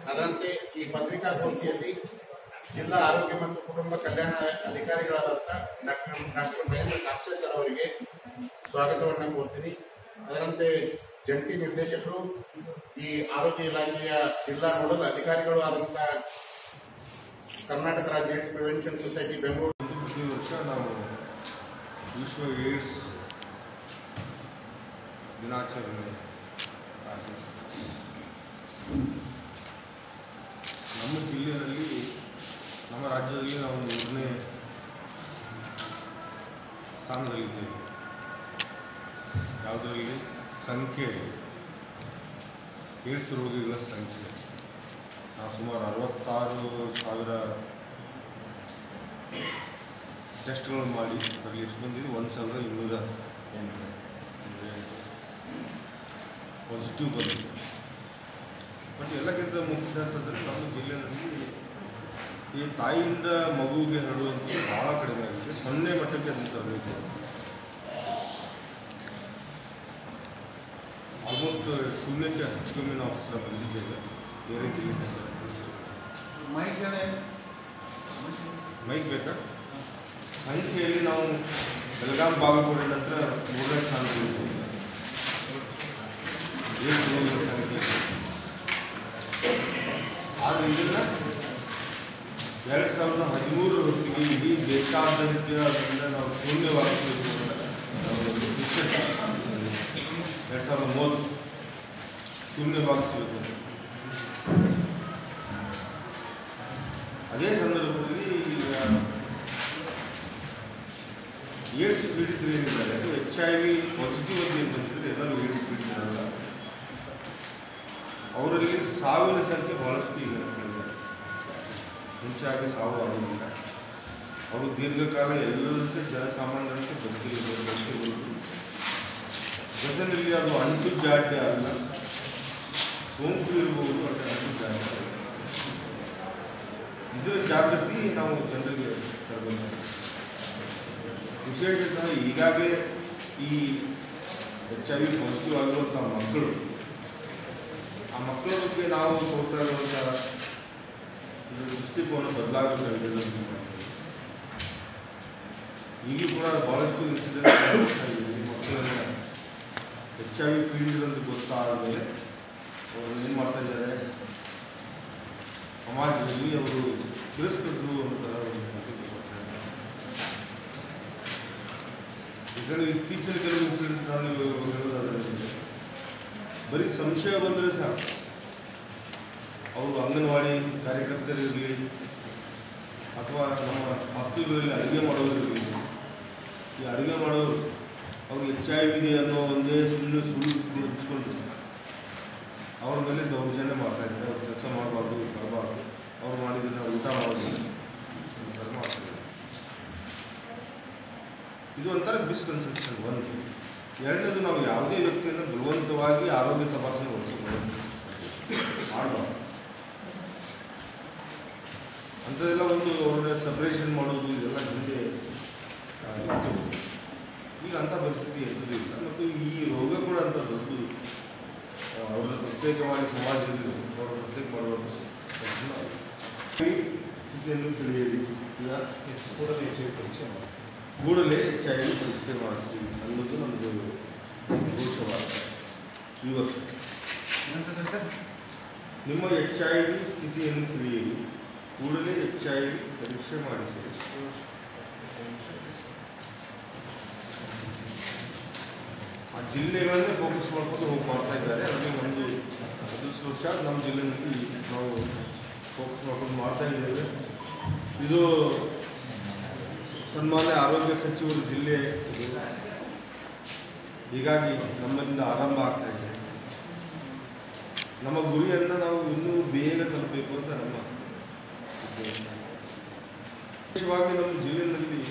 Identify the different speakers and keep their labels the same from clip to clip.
Speaker 1: ಅದರಂತೆ ಈ ಪತ್ರಿಕಾಗೋಷ್ಠಿಯಲ್ಲಿ ಜಿಲ್ಲಾ ಆರೋಗ್ಯ ಮತ್ತು ಕುಟುಂಬ ಕಲ್ಯಾಣ ಅಧಿಕಾರಿಗಳಾದಂಥ doctor doctor Mahendra Kapse sir ಅವರಿಗೆ ಸ್ವಾಗತವನ್ನು ಕೋರ್ತೀನಿ ಅದರಂತೆ ಜಂಟಿ ನಿರ್ದೇಶಕರು ಈ ಆರೋಗ್ಯ ಇಲಾಖೆಯ ಜಿಲ್ಲಾ ನೋಡಲ್ ಅಧಿಕಾರಿಗಳು ಆದಂಥ ಕರ್ನಾಟಕ ರಾಜ್ಯ ಏಡ್ಸ್ ಪ್ರಿವೆನ್ಷನ್ ಸೊಸೈಟಿ ಬೆಂಗಳೂರು
Speaker 2: ಪ್ರತಿ ವರ್ಷ ನಾವು ವಿಶ್ವ ಏಡ್ಸ್ ದಿನಾಚರಣೆ ಆಚರಿಸ್ತೀವಿ. ನಮ್ಮ ಜಿಲ್ಲೆಯಲ್ಲಿ ನಮ್ಮ ರಾಜ್ಯದಲ್ಲಿ ನಾವು ಮೂರನೇ ಸ್ಥಾನದಲ್ಲಿದ್ದೇವೆ ಯಾವುದರಲ್ಲಿ ಸಂಖ್ಯೆ ಏಡ್ಸ್ ರೋಗಿಗಳ ಸಂಖ್ಯೆ ನಾವು ಸುಮಾರು ಅರವತ್ತಾರು ಸಾವಿರ ಟೆಸ್ಟ್ಗಳು ಮಾಡಿ ಅದರಲ್ಲಿ ಎಷ್ಟು ಬಂದಿದೆ ಒಂದು ಸಾವಿರದ ಇನ್ನೂರ ಎಂಟು ಪಾಸಿಟಿವ್ ಬಂದಿದೆ ಬಟ್ ಎಲ್ಲಕ್ಕಿಂತ ಮುಖ್ಯ ಅಂತಂದರೆ ನಮ್ಮ ಜಿಲ್ಲೆಯಲ್ಲಿ ಈ ತಾಯಿಯಿಂದ ಮಗುವಿಗೆ ಹರಡುವಂಥದ್ದು ಭಾಳ ಕಡಿಮೆ ಆಗಿದೆ ಸೊನ್ನೆ ಮಟ್ಟಕ್ಕೆ ಅದನ್ನು ತರಬೇಕು ಆಲ್ಮೋಸ್ಟ್ ಶೂನ್ಯಕ್ಕೆ ಹೆಚ್ಚು ಕಮ್ಮಿ ನಾವು ಹತ್ರ ಬಂದಿದ್ದೇವೆ ಬೇರೆ ಜಿಲ್ಲೆ ಮೈಕ್ ಬೇಕಾ ಸಂಖ್ಯೆಯಲ್ಲಿ ನಾವು ಬೆಳಗಾಂ ಬಾಗಲಕೋಟೆ ನಂತರ ಮೂರನೇ ಸ್ಥಾನದಲ್ಲಿದ್ದೇವೆ ಏಳು ರೋಗಿಗಳ ಸಂಖ್ಯೆ ಆದರೆ ಇದನ್ನು ಎರಡು ಸಾವಿರದ ಹದಿಮೂರರ ಹೊತ್ತಿಗೆ ಇಡೀ ದೇಶಾದ್ಯಂತ ಅದರಿಂದ ನಾವು ಶೂನ್ಯವಾಗಿಸಬೇಕು ಅಂತ ನಾವು ಒಂದು ವಿಶೇಷ ಎರಡು ಸಾವಿರದ ಮೂವತ್ತು ಶೂನ್ಯವಾಗಿಸಬೇಕು ಅಂತ ಅದೇ ಸಂದರ್ಭದಲ್ಲಿ ಈಗ ಏಡ್ಸ್ ಪೀಡಿತರು ಏನಿದ್ದಾರೆ ಅದು ಎಚ್ ಐ ವಿ ಪಾಸಿಟಿವ್ ಅಂತ ಏನು ಬಂದಿದ್ರೆ ಎಲ್ಲರೂ ಏಡ್ಸ್ ಪೀಡಿತರಲ್ಲ ಅವರಲ್ಲಿ ಸಾವಿನ ಸಂಖ್ಯೆ ಬಹಳಷ್ಟು ಈಗ ಕಡಿಮೆ ಇದೆ. ಮುಂಚೆ ಆಗಿ ಸಾವು ಆಗೋದಿಲ್ಲ ಅವರು ದೀರ್ಘಕಾಲ ಎಲ್ಲರಂತೆ ಜನಸಾಮಾನ್ಯರಂತೆ ಬದುಕಿಲ್ಲ ಜೊತೆಯಲ್ಲಿ ಅದು ಅಂಟು ಜಾಡ್ಯ ಅಲ್ಲ ಸೋಂಕು ಇರುವವರು ಅದು ಅಂಟು ಜಾಡ್ಯ ಅಲ್ಲ. ಇದರ ಜಾಗೃತಿ ನಾವು ಜನರಿಗೆ ತರಬೇಕು ವಿಶೇಷತಃ ಈಗಾಗಲೇ ಈ ಎಚ್ ಐ ವಿ ಪಾಸಿಟಿವ್ ಆಗಿರುವಂಥ ಮಕ್ಕಳು ಆ ಮಕ್ಕಳ ಬಗ್ಗೆ ನಾವು ಕೊಡ್ತಾ ಇರುವಂಥ ಇದು ದೃಷ್ಟಿಕೋನ ಬದಲಾಗಬೇಕಾಗಿದೆ ಅನ್ನೋದು ನಾನು ಹೇಳ್ತೀನಿ. ಈಗಲೂ ಕೂಡ ಭಾಳಷ್ಟು ಇನ್ಸಿಡೆಂಟ್ ಮಕ್ಕಳನ್ನ ಎಚ್ ಐ ವಿ ಪೀಡಿತರಂತ ಗೊತ್ತಾದ ಮೇಲೆ ಅವರು ಏನು ಮಾಡ್ತಾ ಇದ್ದಾರೆ ಸಮಾಜದಲ್ಲಿ ಅವರು ತಿರಸ್ಕೃತರು ಅಂತ ಒಂದು ಮಾತಿಗೆ ಬರ್ತಾರೆ. ಇದರಲ್ಲಿ ಇತ್ತೀಚಿನ ಕೆಲವು ಇನ್ಸಿಡೆಂಟ್ ನಾನು ಇವಾಗ ಹೇಳೋದಾದ್ರೆ ಬರೀ ಸಂಶಯ ಬಂದರೆ ಸಾಕು ಅವರು ಅಂಗನವಾಡಿ ಕಾರ್ಯಕರ್ತರಿರಲಿ ಅಥವಾ ನಮ್ಮ ಹಾಸ್ಟೆಲ್ಗಳಲ್ಲಿ ಅಡುಗೆ ಮಾಡೋರಿರಲಿ ಈ ಅಡುಗೆ ಮಾಡೋರು ಅವ್ರಿಗೆ ಎಚ್ ಐ ವಿ ಇದೆ ಅನ್ನೋ ಒಂದೇ ಸುಳ್ಳು ಸುಳ್ಳು ಸುದ್ದಿ ಹಂಚ್ಕೊಂಡು ಅವ್ರ ಮೇಲೆ ದೌರ್ಜನ್ಯ ಮಾಡ್ತಾ ಇದ್ದಾರೆ ಅವ್ರು ಕೆಲಸ ಮಾಡಬಾರ್ದು ಬರಬಾರ್ದು ಅವ್ರು ಮಾಡಿದ್ರೆ ಊಟ ಮಾಡೋದಿಲ್ಲ ಈ ಥರ ಮಾಡ್ತಾರೆ ಇದು ಒಂಥರ ಮಿಸ್ಕನ್ಸೆಪ್ಷನ್ ಒಂದು ಎರಡನೇದು ನಾವು ಯಾವುದೇ ವ್ಯಕ್ತಿಯನ್ನು ಬಲವಂತವಾಗಿ ಆರೋಗ್ಯ ತಪಾಸಣೆ ಮಾಡಿಸಬಹುದು ಮಾಡಬಾರ್ದು ಅಂಥದ್ದೆಲ್ಲ ಒಂದು ಅವ್ರನ್ನ ಸಪ್ರೇಷನ್ ಮಾಡೋದು ಇದೆಲ್ಲ ಹಿಂದೆ ಆ, ಇತ್ತು ಈಗ ಅಂಥ ಪರಿಸ್ಥಿತಿ ಎಂಥದ್ದು ಇಲ್ಲ ಮತ್ತು ಈ ರೋಗ ಕೂಡ ಅಂತ ದೊಡ್ಡದು ಆ, ಅವ್ರನ್ನ ಪ್ರತ್ಯೇಕವಾಗಿ ಸಮಾಜದಲ್ಲಿ ಅವ್ರನ್ನ ಪ್ರತ್ಯೇಕ ಮಾಡುವಂಥ ಕೆಲಸ ಅಲ್ಲ. ಈ ಸ್ಥಿತಿಯನ್ನು ತಿಳಿಯಲಿ ಈಗ ಕೂಡಲೇ ಎಚ್ ಐ ವಿ ಪರೀಕ್ಷೆ ಮಾಡಿಸಿ ಅನ್ನೋದು ನಮ್ಮದು ಘೋಷವಾದ ಈ ವರ್ಷ ನಿಮ್ಮ ಎಚ್ ಐ ವಿ ಸ್ಥಿತಿಯನ್ನು ತಿಳಿಯಲಿ ಕೂಡಲೇ ಎಚ್ ಐ ವಿ ಪರೀಕ್ಷೆ ಮಾಡಿಸಿ ಆ ಜಿಲ್ಲೆಗಳನ್ನೇ ಫೋಕಸ್ ಮಾಡ್ಕೊಂಡು ಹೋಗಿ ಮಾಡ್ತಾ ಇದ್ದಾರೆ ಅದರಲ್ಲಿ ಒಂದು ಅದೃಷ್ಟವಶ ನಮ್ಮ ಜಿಲ್ಲೆಯಲ್ಲಿ ನಾವು ಫೋಕಸ್ ಮಾಡ್ಕೊಂಡು ಮಾಡ್ತಾ ಇದ್ದೇವೆ ಇದು ಸನ್ಮಾನ್ಯ ಆರೋಗ್ಯ ಸಚಿವರು ಜಿಲ್ಲೆ ಇದು. ಹೀಗಾಗಿ ನಮ್ಮಲ್ಲಿಂದ ಆರಂಭ ಆಗ್ತಾ ಇದೆ ನಮ್ಮ ಗುರಿಯನ್ನು ನಾವು ಇನ್ನೂ ಬೇಗ ತಲುಪಬೇಕು ಅಂತ ನಮ್ಮ ಉದ್ದೇಶ. ವಿಶೇಷವಾಗಿ ನಮ್ಮ ಜಿಲ್ಲೆಯಲ್ಲಿ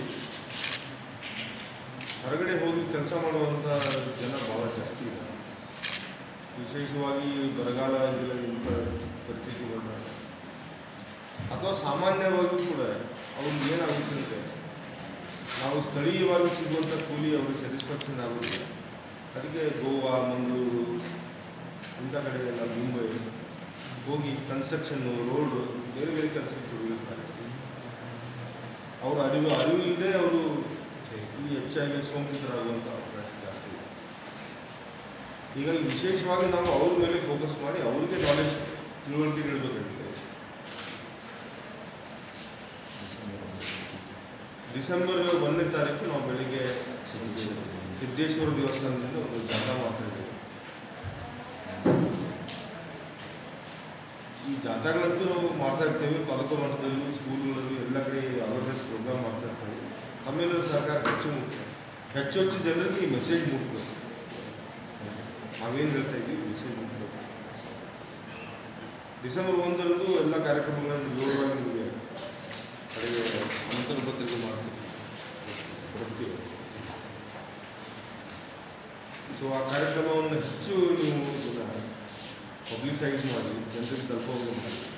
Speaker 2: ಹೊರಗಡೆ ಹೋಗಿ ಕೆಲಸ ಮಾಡುವಂಥ ಜನ ಭಾಳ ಜಾಸ್ತಿ ಇದೆ ವಿಶೇಷವಾಗಿ ಬರಗಾಲ ಇಲ್ಲ ಇಂಥ ಪರಿಸ್ಥಿತಿ ಬಂದಾಗ ಅಥವಾ ಸಾಮಾನ್ಯವಾಗಿ ಕೂಡ ಅವ್ರಿಗೆ ಏನಾಗುತ್ತೆ ಅಂದರೆ ನಾವು ಸ್ಥಳೀಯವಾಗಿ ಸಿಗುವಂಥ ಕೂಲಿ ಅವ್ರಿಗೆ ಸ್ಯಾಟಿಸ್ಫ್ಯಾಕ್ಷನ್ ಆಗೋದಿಲ್ಲ ಅದಕ್ಕೆ ಗೋವಾ ಮಂಗಳೂರು ಇಂಥ ಕಡೆ ಎಲ್ಲ ಮುಂಬೈ ಹೋಗಿ ಕನ್ಸ್ಟ್ರಕ್ಷನ್ನು ರೋಡು ಬೇರೆ ಬೇರೆ ಕೆಲಸಕ್ಕೆ ತೊಡಗಿರ್ತಾರೆ ಅವರು ಅರಿವು ಅರಿವು ಇಲ್ಲದೆ ಅವರು ಈ ಹೆಚ್ಚಾಗಿ ಸೋಂಕಿತರಾಗುವಂಥ ಅವಕಾಶ ಜಾಸ್ತಿ ಇದೆ ಹೀಗಾಗಿ ವಿಶೇಷವಾಗಿ ನಾವು ಅವ್ರ ಮೇಲೆ ಫೋಕಸ್ ಮಾಡಿ ಅವರಿಗೆ ನಾಲೆಜ್ ತಿಳುವಳಿಕೆ ನೀಡಬೇಕಾಗಿದೆ ಡಿಸೆಂಬರ್ ಒಂದನೇ ತಾರೀಕು ನಾವು ಬೆಳಿಗ್ಗೆ ಸಿದ್ದೇಶ್ವರ ದೇವಸ್ಥಾನದಿಂದ ಒಂದು ಜಾಥಾ ಮಾಡ್ತಾ ಇದ್ದೇವೆ ಈ ಜಾಥಾಗಳಂತೂ ನಾವು ಮಾಡ್ತಾ ಇರ್ತೇವೆ ತಾಲೂಕು ಮಟ್ಟದಲ್ಲೂ ಸ್ಕೂಲ್ಗಳಲ್ಲೂ ಎಲ್ಲ ಕಡೆ ಅವೇರ್ನೆಸ್ ಪ್ರೋಗ್ರಾಮ್ ಮಾಡ್ತಾ ಇರ್ತೇವೆ ತಮ್ಮೆಲ್ಲರ ಸರ್ಕಾರ ಹೆಚ್ಚು ಮುಖ್ಯ ಹೆಚ್ಚು ಹೆಚ್ಚು ಜನರಿಗೆ ಈ ಮೆಸೇಜ್ ಮುಟ್ಟಬೇಕು ನಾವೇನು ಹೇಳ್ತಾ ಇದ್ದೀವಿ ಮೆಸೇಜ್ ಮುಟ್ಟಬೇಕು ಡಿಸೆಂಬರ್ ಒಂದರಂದು ಎಲ್ಲ ಕಾರ್ಯಕ್ರಮಗಳನ್ನು ವಿವರವಾಗಿ ನಿಮಗೆ ಕಡೆಗೆ ಆಮಂತ್ರಣ ಪತ್ರಿಕೆ ಮಾಡ್ತೀವಿ ಕೊಡ್ತೀವಿ ಸೊ ಆ ಕಾರ್ಯಕ್ರಮವನ್ನು ಹೆಚ್ಚು ನೀವು ಪಬ್ಲಿಸೈಸ್ ಮಾಡಿ ಜನರಿಗೆ ತಲುಪೋದು ಮಾಡಿ